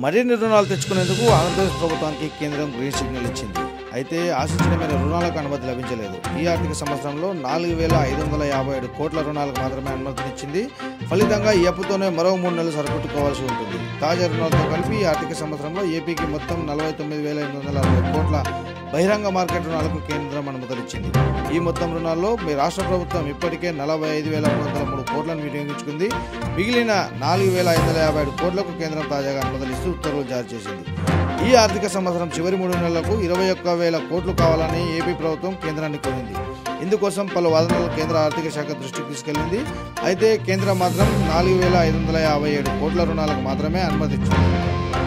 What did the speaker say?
మరిన్ని రుణాలు తెచ్చుకునేందుకు ఆంధ్రప్రదేశ్ ప్రభుత్వానికి కేంద్రం గ్రీన్ సిగ్నల్ ఇచ్చింది అయితే ఆశించిన మేర రుణాలకు అనుమతి లభించలేదు ఈ ఆర్థిక సంవత్సరంలో నాలుగు వేల ఐదు వందల యాభై ఏడు కోట్ల రుణాలకు మాత్రమే అనుమతినిచ్చింది ఫలితంగా ఈ అప్పుతోనే మరో మూడు నెలలు సరిపెట్టుకోవాల్సి ఉంటుంది తాజా రుణాలతో కలిపి ఈ ఆర్థిక సంవత్సరంలో ఏపీకి మొత్తం నలభై తొమ్మిది వేల ఎనిమిది వందల అరవై కోట్ల బహిరంగ మార్కెట్ రుణాలకు కేంద్రం అనుమతులిచ్చింది ఈ మొత్తం రుణాల్లో మీ రాష్ట్ర ప్రభుత్వం ఇప్పటికే నలభై ఐదు వేల మూడు వందల మూడు కోట్లను వినియోగించుకుంది మిగిలిన నాలుగు వేల ఐదు వందల యాభై ఏడు కోట్లకు కేంద్రం తాజాగా అనుమతులు ఇస్తూ ఉత్తర్వులు జారీ చేసింది ఈ ఆర్థిక సంవత్సరం చివరి మూడు నెలలకు ఇరవై ఒక్క వేల కోట్లు కావాలని ఏపీ ప్రభుత్వం కేంద్రాన్ని కోరింది ఇందుకోసం పలు వాదనలు కేంద్ర ఆర్థిక శాఖ దృష్టికి తీసుకెళ్లింది అయితే కేంద్రం మాత్రం నాలుగు వేల ఐదు వందల యాభై ఏడు కోట్ల రుణాలకు మాత్రమే అనుమతిచ్చింది